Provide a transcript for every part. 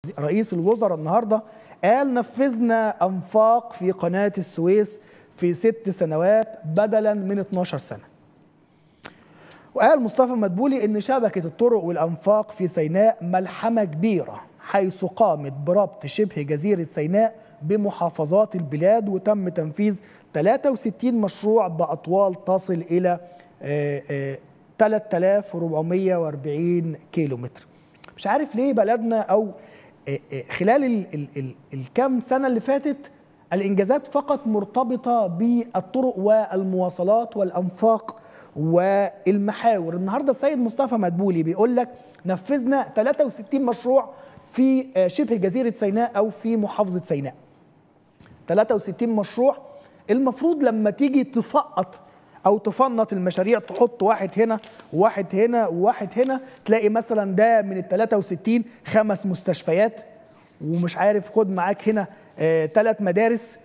رئيس الوزراء النهارده قال نفذنا انفاق في قناه السويس في ست سنوات بدلا من 12 سنه. وقال مصطفى مدبولي ان شبكه الطرق والانفاق في سيناء ملحمه كبيره حيث قامت بربط شبه جزيره سيناء بمحافظات البلاد وتم تنفيذ 63 مشروع باطوال تصل الى 3440 كيلو متر. مش عارف ليه بلدنا او خلال ال ال ال الكام سنه اللي فاتت الانجازات فقط مرتبطه بالطرق والمواصلات والانفاق والمحاور النهارده السيد مصطفى مدبولي بيقول لك نفذنا 63 مشروع في شبه جزيره سيناء او في محافظه سيناء 63 مشروع المفروض لما تيجي تفقط او تفنط المشاريع تحط واحد هنا وواحد هنا وواحد هنا تلاقي مثلا ده من ال 63 خمس مستشفيات ومش عارف خد معاك هنا ثلاث آه مدارس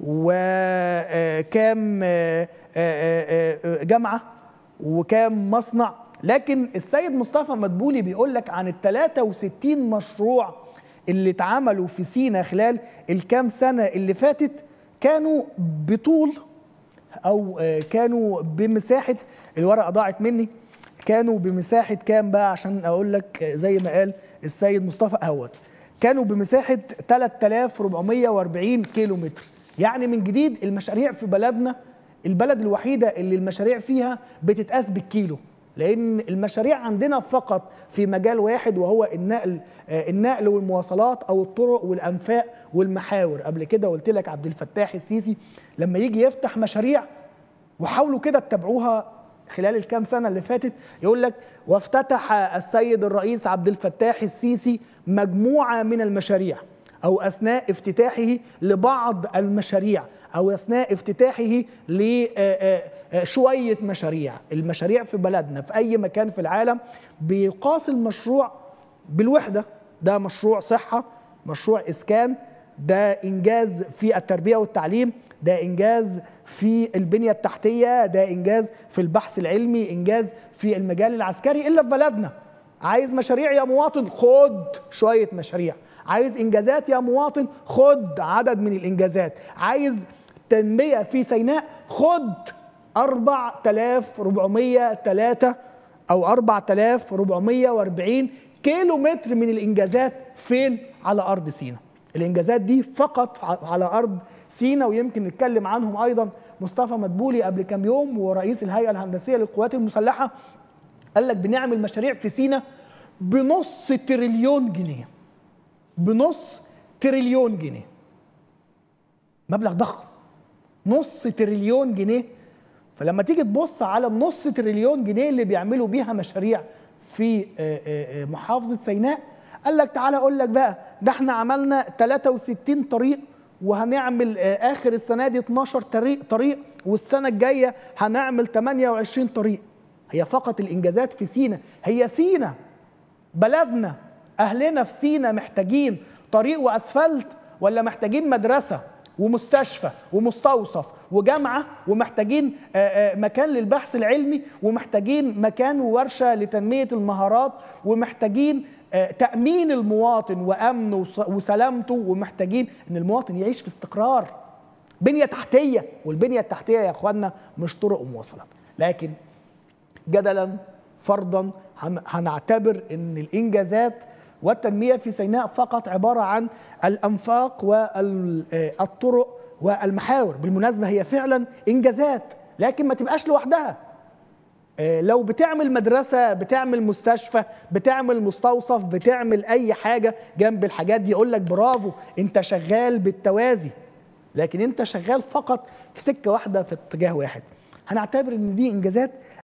وكام آه آه جامعه وكام مصنع لكن السيد مصطفى مدبولي بيقول لك عن ال 63 مشروع اللي اتعملوا في سينا خلال الكام سنه اللي فاتت كانوا بطول او كانوا بمساحه الورقه ضاعت مني كانوا بمساحه كام بقى عشان اقول لك زي ما قال السيد مصطفى اهوت كانوا بمساحه 3440 كيلو متر يعني من جديد المشاريع في بلدنا البلد الوحيده اللي المشاريع فيها بتتقاس بالكيلو لان المشاريع عندنا فقط في مجال واحد وهو النقل النقل والمواصلات او الطرق والانفاق والمحاور قبل كده قلت لك عبد الفتاح السيسي لما يجي يفتح مشاريع وحاولوا كده تتابعوها خلال الكام سنه اللي فاتت يقول لك وافتتح السيد الرئيس عبد الفتاح السيسي مجموعه من المشاريع او اثناء افتتاحه لبعض المشاريع او اثناء افتتاحه لشويه مشاريع المشاريع في بلدنا في اي مكان في العالم بيقاس المشروع بالوحده ده مشروع صحه مشروع اسكان ده انجاز في التربيه والتعليم ده انجاز في البنيه التحتيه ده انجاز في البحث العلمي انجاز في المجال العسكري الا في بلدنا عايز مشاريع يا مواطن خد شويه مشاريع عايز انجازات يا مواطن خد عدد من الانجازات عايز تنميه في سيناء خد 4403 او 4440 كيلو متر من الانجازات فين على ارض سيناء الانجازات دي فقط على ارض سيناء ويمكن نتكلم عنهم ايضا مصطفى مدبولي قبل كام يوم ورئيس الهيئه الهندسيه للقوات المسلحه قال لك بنعمل مشاريع في سيناء بنص تريليون جنيه بنص تريليون جنيه مبلغ ضخم نص تريليون جنيه فلما تيجي تبص على النص تريليون جنيه اللي بيعملوا بيها مشاريع في محافظه سيناء قال لك تعالى اقول لك بقى ده احنا عملنا 63 طريق وهنعمل اخر السنه دي 12 طريق طريق والسنه الجايه هنعمل 28 طريق هي فقط الانجازات في سينا هي سينا بلدنا اهلنا في سينا محتاجين طريق واسفلت ولا محتاجين مدرسه ومستشفى ومستوصف وجامعه ومحتاجين مكان للبحث العلمي ومحتاجين مكان وورشه لتنميه المهارات ومحتاجين تامين المواطن وامنه وسلامته ومحتاجين ان المواطن يعيش في استقرار بنيه تحتيه والبنيه التحتيه يا اخوانا مش طرق ومواصلات لكن جدلا فرضا هنعتبر ان الانجازات والتنميه في سيناء فقط عباره عن الانفاق والطرق والمحاور بالمناسبه هي فعلا انجازات لكن ما تبقاش لوحدها لو بتعمل مدرسة بتعمل مستشفى بتعمل مستوصف بتعمل أي حاجة جنب الحاجات دي يقول لك برافو أنت شغال بالتوازي لكن أنت شغال فقط في سكة واحدة في اتجاه واحد هنعتبر أن دي إنجازات